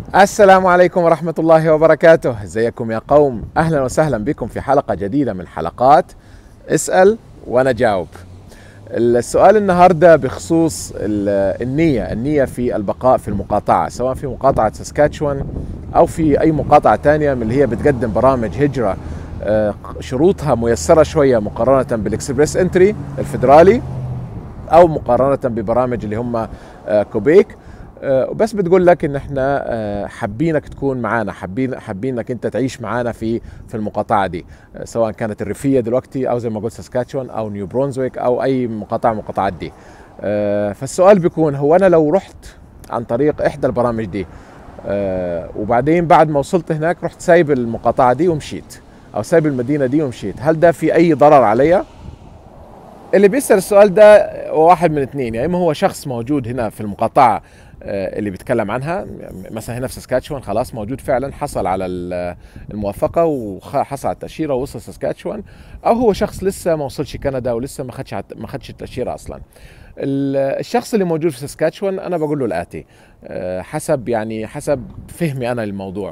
السلام عليكم ورحمة الله وبركاته ازيكم يا قوم اهلا وسهلا بكم في حلقة جديدة من حلقات اسأل وانا جاوب السؤال النهاردة بخصوص ال- النية النية في البقاء في المقاطعة سواء في مقاطعة ساسكاتشوان او في اي مقاطعة تانية من اللي هي بتقدم برامج هجرة آه، شروطها ميسرة شوية مقارنة بالاكسبريس انتري الفدرالي او مقارنه ببرامج اللي هم آه، كوبيك آه، وبس بتقول لك ان احنا آه، حابينك تكون معانا حابين حابين انك انت تعيش معانا في في المقاطعه دي آه، سواء كانت الريفيه دلوقتي او زي ما قلت ساسكاتشوان او نيو برونزويك او اي مقاطعه من المقاطعات دي آه، فالسؤال بيكون هو انا لو رحت عن طريق احدى البرامج دي آه، وبعدين بعد ما وصلت هناك رحت سايب المقاطعه دي ومشيت او سايب المدينه دي ومشيت هل ده في اي ضرر عليا اللي بيسأل السؤال ده واحد من اثنين يا اما هو شخص موجود هنا في المقاطعة آه، اللي بيتكلم عنها مثلا هنا في ساسكاتشوان خلاص موجود فعلا حصل على ال- الموافقة وحصل على التأشيرة ووصل ساسكاتشوان او هو شخص لسه ما وصلش كندا ولسه ما خدش عت- ما خدش التأشيرة اصلا ال- الشخص اللي موجود في ساسكاتشوان انا بقول له الاتي آه، حسب يعني حسب فهمي انا للموضوع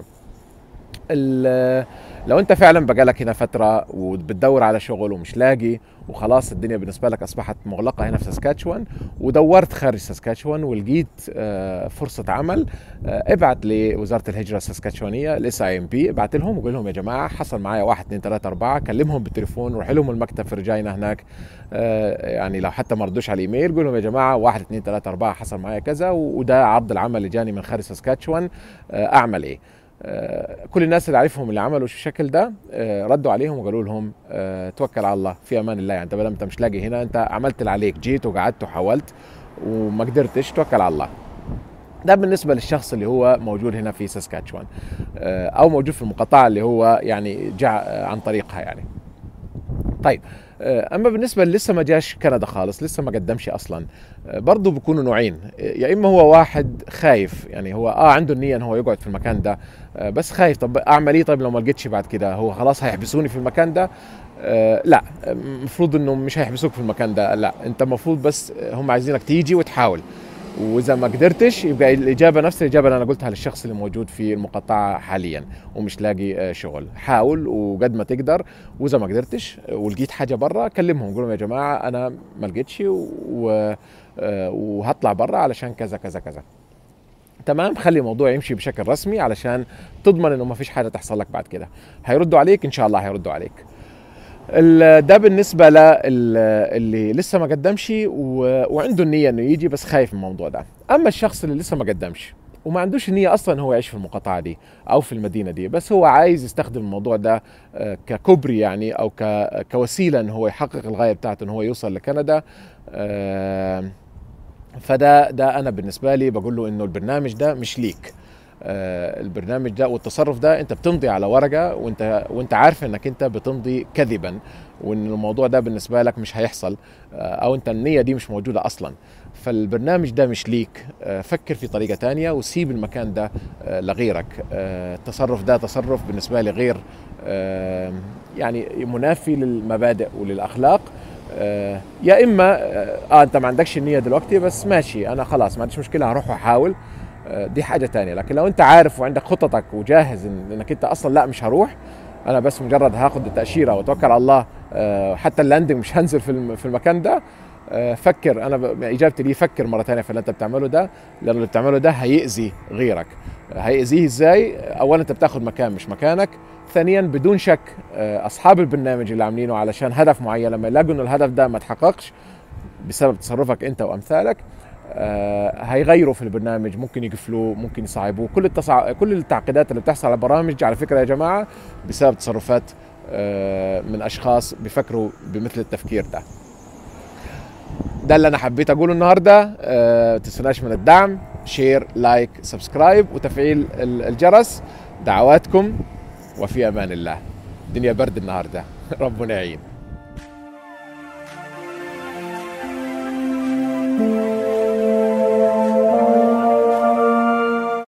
ال- لو انت فعلا بقالك هنا فتره وبتدور على شغل ومش لاقي وخلاص الدنيا بالنسبه لك اصبحت مغلقه هنا في ساسكاتشوان ودورت خارج ساسكاتشوان ولقيت آه، فرصه عمل آه، ابعت لوزاره الهجره الساسكاتشوانيه الاس اي ام بي ابعت لهم وقول لهم يا جماعه حصل معايا واحد اثنين ثلاثه اربعه كلمهم بالتليفون روح لهم المكتب في رجاينا هناك آه، يعني لو حتى ما ردوش على الايميل قول لهم يا جماعه واحد اثنين ثلاثه اربعه حصل معايا كذا وده عرض العمل اللي جاني من خارج ساسكاتشوان آه، اعمل ايه آه، كل الناس اللي عارفهم اللي عملوا الشكل ده آه، ردوا عليهم وقالوا لهم آه، توكل على الله في امان الله يعني انت بدل انت مش لاقي هنا انت عملت اللي عليك جيت وقعدت وحاولت وما قدرتش توكل على الله ده بالنسبه للشخص اللي هو موجود هنا في ساسكاتشوان آه، او موجود في المقاطعه اللي هو يعني جاء آه، عن طريقها يعني طيب آه، اما بالنسبه اللي لسه ما جاش كندا خالص لسه ما قدمش اصلا آه، برضه بيكونوا نوعين آه، يا اما هو واحد خايف يعني هو اه عنده النيه ان هو يقعد في المكان ده آه، بس خايف طب اعمل ايه طيب لو ما لقيتش بعد كده هو خلاص هيحبسوني في المكان ده آه لا المفروض انه مش هيحبسوك في المكان ده لا انت المفروض بس آه، هم عايزينك تيجي وتحاول واذا ما قدرتش يبقى الاجابه نفس الاجابه اللي انا قلتها للشخص اللي موجود في المقاطعه حاليا ومش لاقي آه، شغل حاول وقد ما تقدر واذا ما قدرتش آه، ولقيت حاجه برا كلمهم قول لهم يا جماعه انا ما لقيتش و- آه، وهطلع برا علشان كذا كذا كذا تمام خلي الموضوع يمشي بشكل رسمي علشان تضمن انه ما فيش حاجه تحصل لك بعد كده هيردوا عليك ان شاء الله هيردوا عليك ال- ده بالنسبه للي لسه ما قدمش و- وعنده النيه انه يجي بس خايف من الموضوع ده اما الشخص اللي لسه ما قدمش وما عندوش النية أصلا هو يعيش في المقاطعة دي أو في المدينة دي بس هو عايز يستخدم الموضوع ده آه، ككوبري يعني أو ك- كوسيلة إن هو يحقق الغاية بتاعته إن هو يوصل لكندا آه، فده ده أنا بالنسبة لي بقول له إنه البرنامج ده مش ليك آه، البرنامج ده والتصرف ده انت بتمضي على ورقه وانت وانت عارف انك انت بتمضي كذبا وان الموضوع ده بالنسبه لك مش هيحصل آه، او انت النيه دي مش موجوده اصلا فالبرنامج ده مش ليك آه، فكر في طريقه تانية وسيب المكان ده آه، لغيرك آه، التصرف ده تصرف بالنسبه لي غير آه، يعني منافي للمبادئ وللاخلاق آه، يا اما اه آه، انت ما عندكش النيه دلوقتي بس ماشي انا خلاص ما عنديش مشكله هروح واحاول آه، دي حاجه تانية لكن لو انت عارف وعندك خططك وجاهز إن- انك انت اصلا لا مش هروح انا بس مجرد هاخد التاشيره واتوكل على الله آه، حتى اللاندنج مش هنزل في الم- في المكان ده آه، فكر انا ب- اجابتي لي فكر مره ثانيه في اللي انت بتعمله ده لان اللي بتعمله ده هيأذي غيرك آه، هيأذيه ازاي اولا انت بتاخد مكان مش مكانك ثانيا بدون شك آه، اصحاب البرنامج اللي عاملينه علشان هدف معين لما يلاقوا انه الهدف ده ما تحققش بسبب تصرفك انت وامثالك آه، هيغيروا في البرنامج ممكن يقفلوه ممكن يصعبوه كل التصع... كل التعقيدات اللي بتحصل على البرامج على فكره يا جماعه بسبب تصرفات آه، من اشخاص بيفكروا بمثل التفكير ده ده اللي انا حبيت اقوله النهارده أه تنسوناش من الدعم شير لايك سبسكرايب وتفعيل ال- الجرس دعواتكم وفي امان الله الدنيا برد النهارده ربنا يعين